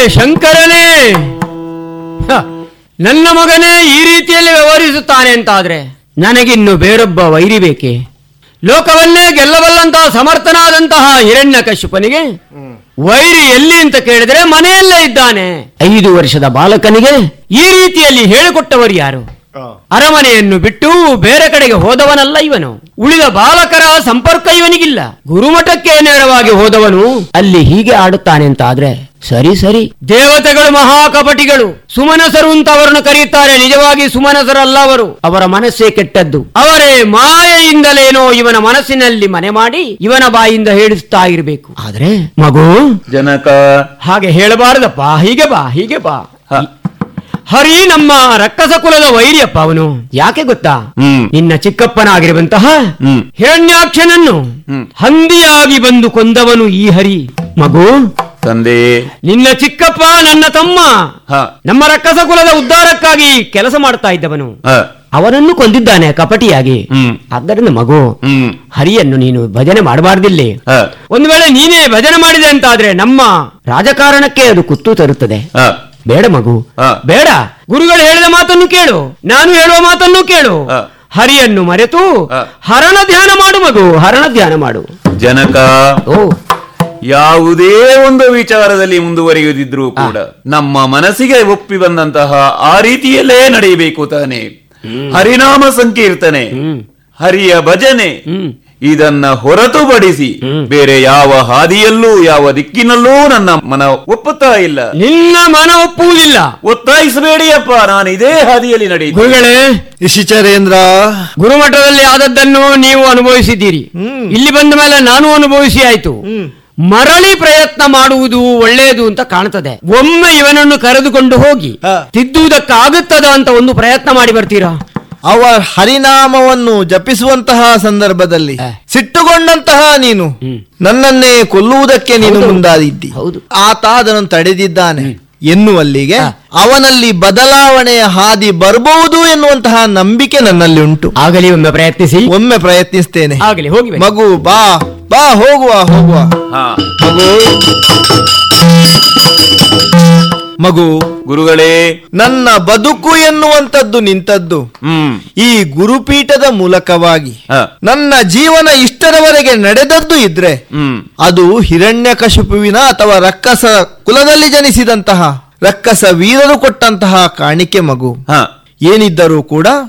ಶಂಕರನೇ ಹ, ನನ್ನ ಮಗನೇ ಈ ರೀತಿಯಲ್ಲಿ ವ್ಯವಹರಿಸುತ್ತಾನೆ ಅಂತಾದ್ರೆ ನನಗಿನ್ನು ಬೇರೊಬ್ಬ ವೈರಿ ಬೇಕೆ ಲೋಕವನ್ನೇ ಗೆಲ್ಲಬಲ್ಲಂತಹ ಸಮರ್ಥನಾದಂತಹ ಹಿರಣ್ಯ ಕಶ್ಯಪನಿಗೆ ವೈರಿ ಎಲ್ಲಿ ಅಂತ ಕೇಳಿದ್ರೆ ಮನೆಯಲ್ಲೇ ಇದ್ದಾನೆ ಐದು ವರ್ಷದ ಬಾಲಕನಿಗೆ ಈ ರೀತಿಯಲ್ಲಿ ಹೇಳಿಕೊಟ್ಟವರು ಯಾರು ಅರಮನೆಯನ್ನು ಬಿಟ್ಟು ಬೇರೆ ಕಡೆಗೆ ಹೋದವನಲ್ಲ ಇವನು ಉಳಿದ ಬಾಲಕರ ಸಂಪರ್ಕ ಇವನಿಗಿಲ್ಲ ಗುರುಮಠಕ್ಕೆ ನೇರವಾಗಿ ಹೋದವನು ಅಲ್ಲಿ ಹೀಗೆ ಆಡುತ್ತಾನೆ ಅಂತ ಆದ್ರೆ ಸರಿ ಸರಿ ದೇವತೆಗಳು ಮಹಾಕಪಟಿಗಳು ಸುಮನಸರು ಅಂತ ಅವರನ್ನು ಕರೆಯುತ್ತಾರೆ ನಿಜವಾಗಿ ಸುಮನಸರಲ್ಲ ಅವರು ಅವರ ಮನಸ್ಸೇ ಕೆಟ್ಟದ್ದು ಅವರೇ ಮಾಯೆಯಿಂದಲೇನೋ ಇವನ ಮನಸ್ಸಿನಲ್ಲಿ ಮನೆ ಮಾಡಿ ಇವನ ಬಾಯಿಂದ ಹೇಳಿಸ್ತಾ ಇರಬೇಕು ಆದ್ರೆ ಮಗು ಜನಕ ಹಾಗೆ ಹೇಳಬಾರದಪ್ಪ ಹೀಗೆ ಬಾ ಹೀಗೆ ಬಾ ಹ. ಹರಿ ನಮ್ಮ ರಕ್ಕಸ ಕುಲದ ವೈರಿಯಪ್ಪ ಅವನು ಯಾಕೆ ಗೊತ್ತಾ ಹ್ಮ್. ನಿನ್ನ ಚಿಕ್ಕಪ್ಪನಾಗಿರುವಂತಹ ಹ್ಮ್. ಹಿರಣ್ಯಾಕ್ಷನನ್ನು ಹ್ಮ್. ಹಂದಿಯಾಗಿ ಬಂದು ಕೊಂದವನು ಈ ಹರಿ ಮಗು ತಂದೆ ನಿನ್ನ ಚಿಕ್ಕಪ್ಪ ನನ್ನ ತಮ್ಮ ಹ ನಮ್ಮ ರಕ್ಕಸ ಕುಲದ ಉದ್ಧಾರಕ್ಕಾಗಿ ಕೆಲಸ ಮಾಡ್ತಾ ಇದ್ದವನು ಹ ಅವನನ್ನು ಕೊಂದಿದ್ದಾನೆ ಕಪಟಿಯಾಗಿ ಹ್ಮ್. ಆದ್ದರಿಂದ ಮಗು ಹ್ಮ್ ಹರಿಯನ್ನು ನೀನು ಭಜನೆ ಮಾಡಬಾರ್ದಿಲ್ಲಿ ಹ ಒಂದು ವೇಳೆ ನೀನೇ ಭಜನೆ ಮಾಡಿದೆ ಅಂತಾದ್ರೆ ನಮ್ಮ ರಾಜಕಾರಣಕ್ಕೆ ಅದು ಕುತ್ತು ತರುತ್ತದೆ ಹ ಬೇಡ ಮಗು ಹಾ. ಬೇಡ ಗುರುಗಳು ಹೇಳಿದ ಮಾತನ್ನು ಕೇಳು ನಾನು ಹೇಳುವ ಮಾತನ್ನು ಕೇಳು ಹಾ. ಹರಿಯನ್ನು ಮರೆತು ಹಾ. ಹರಣ ಧ್ಯಾನ ಮಾಡು ಮಗು ಹರಣ ಧ್ಯಾನ ಮಾಡು ಜನಕ ಓ ಯಾವುದೇ ಒಂದು ವಿಚಾರದಲ್ಲಿ ಮುಂದುವರಿಯುವುದಿದ್ರೂ ಕೂಡ ನಮ್ಮ ಮನಸ್ಸಿಗೆ ಒಪ್ಪಿ ಬಂದಂತಹ ಆ ರೀತಿಯಲ್ಲೇ ನಡೆಯಬೇಕು ತಾನೆ ಹರಿನಾಮ ಸಂಕೀರ್ತನೆ ಹರಿಯ ಭಜನೆ ಹ್ಮ್. ಇದನ್ನ ಹೊರತುಪಡಿಸಿ ಬೇರೆ ಯಾವ ಹಾದಿಯಲ್ಲೂ ಯಾವ ದಿಕ್ಕಿನಲ್ಲೂ ನನ್ನ ಮನ ಒಪ್ಪುತ್ತಾ ಇಲ್ಲ ನಿನ್ನ ಮನ ಒಪ್ಪುವುದಿಲ್ಲ ಒತ್ತಾಯಿಸಬೇಡಿಯಪ್ಪ ನಾನು ಇದೇ ಹಾದಿಯಲ್ಲಿ ನಡೆಯುತ್ತೇನೆ ಗುರುಗಳೇ ಇಶಿಚರೇಂದ್ರ ಗುರುಮಠದಲ್ಲಿ ಆದದ್ದನ್ನು ನೀವು ಅನುಭವಿಸಿದ್ದೀರಿ ಇಲ್ಲಿ ಬಂದ ಮೇಲೆ ನಾನು ಅನುಭವಿಸಿ ಆಯ್ತು ಮರಳಿ ಪ್ರಯತ್ನ ಮಾಡುವುದು ಒಳ್ಳೆಯದು ಅಂತ ಕಾಣ್ತದೆ ಒಮ್ಮೆ ಇವನನ್ನು ಕರೆದುಕೊಂಡು ಹೋಗಿ ಹಾ. ತಿದ್ದುವುದಕ್ಕಾಗುತ್ತದ ಅಂತ ಒಂದು ಪ್ರಯತ್ನ ಮಾಡಿ ಬರ್ತೀರಾ ಅವ ಹರಿನಾಮವನ್ನು ಜಪಿಸುವಂತಹ ಸಂದರ್ಭದಲ್ಲಿ ಹ. ಸಿಟ್ಟುಗೊಂಡಂತಹ ನೀನು ಹ್ಮ್. ನನ್ನನ್ನೇ ಕೊಲ್ಲುವುದಕ್ಕೆ ನೀನು ಹೌದು. ಮುಂದಾದಿದ್ದಿ ಹೌದು. ಆತ ಅದನ್ನು ತಡೆದಿದ್ದಾನೆ ಎನ್ನುವಲ್ಲಿಗೆ ಅವನಲ್ಲಿ ಬದಲಾವಣೆಯ ಹಾದಿ ಬರಬಹುದು ಎನ್ನುವಂತಹ ನಂಬಿಕೆ ನನ್ನಲ್ಲಿ ಉಂಟು ಆಗಲಿ ಒಮ್ಮೆ ಪ್ರಯತ್ನಿಸಿ ಒಮ್ಮೆ ಪ್ರಯತ್ನಿಸ್ತೇನೆ ಆಗಲಿ ಹೋಗಿ ಬನ್ನಿ. ಮಗು ಬಾ ಬಾ ಹೋಗುವ ಹೋಗುವ ಹಾ ಮಗು ಮಗು ಗುರುಗಳೇ ನನ್ನ ಬದುಕು ಎನ್ನುವಂಥದ್ದು ನಿಂತದ್ದು ಹ್ಮ್ ಈ ಗುರುಪೀಠದ ಮೂಲಕವಾಗಿ ಹ. ನನ್ನ ಜೀವನ ಇಷ್ಟರವರೆಗೆ ನಡೆದದ್ದು ಇದ್ರೆ ಹ್ಮ್ ಅದು ಹಿರಣ್ಯಕಶಿಪುವಿನ ಅಥವಾ ರಕ್ಕಸ ಕುಲದಲ್ಲಿ ಜನಿಸಿದಂತಹ ರಕ್ಕಸ ವೀರರು ಕೊಟ್ಟಂತಹ ಕಾಣಿಕೆ ಮಗು ಹ ಏನಿದ್ದರೂ ಕೂಡ